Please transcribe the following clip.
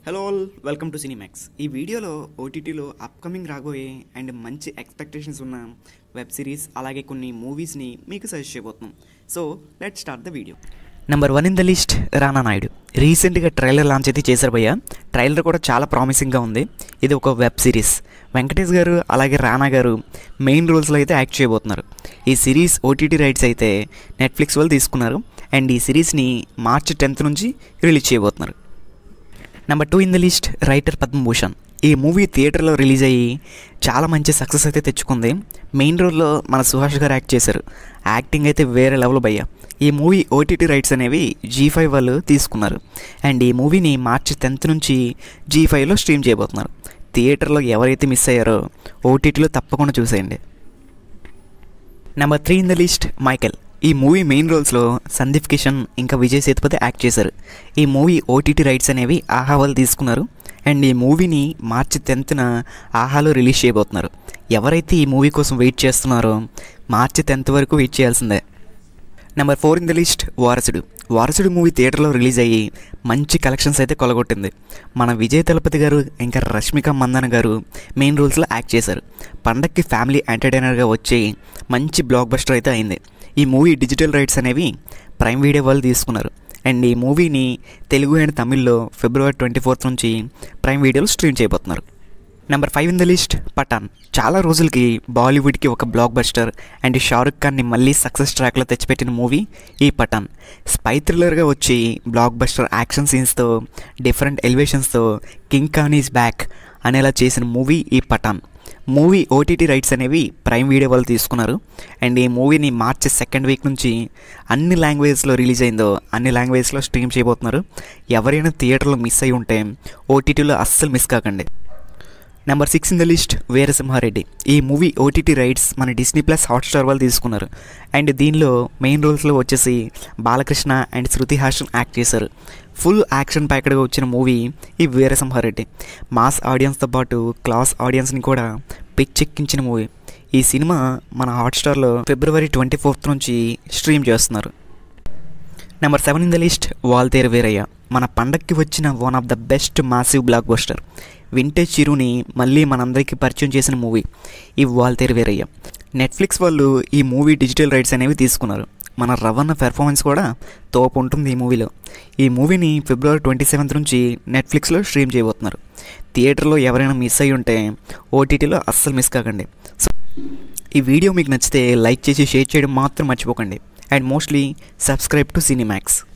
hello all welcome to Cinemax ఈ వీడియోలో ఓటీటీలో అప్కమింగ్ రాబోయే అండ్ మంచి ఎక్స్పెక్టేషన్స్ ఉన్న వెబ్ సిరీస్ అలాగే కొన్ని మూవీస్ని మీకు సజెస్ట్ చేయబోతున్నాం so let start the video number one in the list Rana Naidu రీసెంట్గా ట్రైలర్ లాంచ్ అయితే చేశారు భయ్య ట్రైలర్ కూడా చాలా ప్రామిసింగ్గా ఉంది ఇది ఒక వెబ్ సిరీస్ వెంకటేష్ గారు అలాగే రానా గారు మెయిన్ రోల్స్లో అయితే యాక్ట్ చేయబోతున్నారు ఈ సిరీస్ ఓటీటీ రైట్స్ అయితే నెట్ఫ్లిక్స్ వాళ్ళు తీసుకున్నారు అండ్ ఈ సిరీస్ని మార్చ్ టెన్త్ నుంచి రిలీజ్ చేయబోతున్నారు number two in the list writer Padmabhushan ఈ మూవీ థియేటర్లో రిలీజ్ అయ్యి చాలా మంచి సక్సెస్ అయితే తెచ్చుకుంది మెయిన్ రోల్లో మన సుహాష్ గారు యాక్ట్ చేశారు యాక్టింగ్ అయితే వేరే లెవెల్ భయ్య ఈ మూవీ ఓటీటీ రైట్స్ అనేవి జీ ఫైవ్ వాళ్ళు తీసుకున్నారు అండ్ ఈ మూవీని మార్చి టెన్త్ నుంచి జీ ఫైవ్లో స్ట్రీమ్ చేయబోతున్నారు థియేటర్లో ఎవరైతే మిస్ అయ్యారో ఓటీటీలో తప్పకుండా చూసేయండి number three in the list Michael ఈ మూవీ మెయిన్ రోల్స్లో సందీప్ కిషన్ ఇంకా విజయ్ సేతుపతి యాక్ట్ చేశారు ఈ మూవీ ఓటీటీ రైట్స్ అనేవి ఆహా వాళ్ళు తీసుకున్నారు అండ్ ఈ మూవీని మార్చి టెన్త్న ఆహాలో రిలీజ్ చేయబోతున్నారు ఎవరైతే ఈ మూవీ కోసం వెయిట్ చేస్తున్నారో మార్చి టెన్త్ వరకు వెయిట్ చేయాల్సిందే number four in the list Varasudu Varasudu movie థియేటర్లో రిలీజ్ అయ్యి మంచి కలెక్షన్స్ అయితే కొలగొట్టింది మన విజయ్ తలపతి గారు ఇంకా రష్మిక మందన గారు మెయిన్ రోల్స్లో యాక్ట్ చేశారు పండక్కి ఫ్యామిలీ ఎంటర్టైనర్గా వచ్చి మంచి బ్లాక్ బస్టర్ అయితే అయింది ఈ మూవీ డిజిటల్ రైట్స్ అనేవి ప్రైమ్ వీడియో వాళ్ళు తీసుకున్నారు అండ్ ఈ మూవీని తెలుగు అండ్ తమిళ్లో ఫిబ్రవరి ట్వంటీ ఫోర్త్ నుంచి ప్రైమ్ వీడియోలో స్ట్రీమ్ చేయబోతున్నారు number five in the list Pathaan చాలా రోజులకి బాలీవుడ్కి ఒక బ్లాక్ బస్టర్ అండ్ షారుఖ్ ఖాన్ని మళ్ళీ సక్సెస్ ట్రాక్లో తెచ్చిపెట్టిన మూవీ ఈ పఠాన్ స్పై థ్రిల్లర్గా వచ్చి బ్లాక్ బస్టర్ యాక్షన్ సీన్స్తో డిఫరెంట్ ఎలివేషన్స్తో కింగ్ ఖాన్ ఈజ్ బ్యాక్ అనేలా చేసిన మూవీ ఈ పఠాన్ మూవీ ఓటీటీ రైట్స్ అనేవి ప్రైమ్ వీడియో వాళ్ళు తీసుకున్నారు అండ్ ఈ మూవీని మార్చి సెకండ్ వీక్ నుంచి అన్ని లాంగ్వేజెస్లో రిలీజ్ అయిందో అన్ని లాంగ్వేజెస్లో స్ట్రీమ్ చేయబోతున్నారు ఎవరైనా థియేటర్లో మిస్ అయి ఉంటే ఓటీటీలో అస్సలు మిస్ కాకండి number six in the list Veerasimhareddy ఈ మూవీ ఓటీటీ రైట్స్ మన డిస్నీ ప్లస్ హాట్స్టార్ వాళ్ళు తీసుకున్నారు అండ్ దీనిలో మెయిన్ రోల్స్లో వచ్చేసి బాలకృష్ణ అండ్ శృతి హాసన్ యాక్ట్ చేశారు ఫుల్ యాక్షన్ ప్యాకెడ్గా వచ్చిన మూవీ ఈ వీరసింహారెడ్డి మాస్ ఆడియన్స్తో పాటు క్లాస్ ఆడియన్స్ని కూడా పిచ్చెక్కించిన మూవీ ఈ సినిమా మన హాట్స్టార్లో ఫిబ్రవరి ట్వంటీ ఫోర్త్ నుంచి స్ట్రీమ్ చేస్తున్నారు number seven in the list Waltair Veerayya మన పండక్కి వచ్చిన one of the best massive blockbuster vintage చిరుని మళ్ళీ మనందరికీ పరిచయం చేసిన మూవీ ఈ వాల్తేరు వీరయ్య నెట్ఫ్లిక్స్ వాళ్ళు ఈ మూవీ డిజిటల్ రైట్స్ అనేవి తీసుకున్నారు మన రవణ పెర్ఫార్మెన్స్ కూడా తోపు ఉంటుంది ఈ మూవీలో ఈ మూవీని ఫిబ్రవరి ట్వంటీ సెవెంత్ నుంచి నెట్ఫ్లిక్స్లో స్ట్రీమ్ చేయబోతున్నారు థియేటర్లో ఎవరైనా మిస్ అయ్యి ఉంటే ఓటీటీలో అస్సలు మిస్ కాకండి సో ఈ వీడియో మీకు నచ్చితే లైక్ చేసి షేర్ చేయడం మాత్రం మర్చిపోకండి and mostly subscribe to Cinemax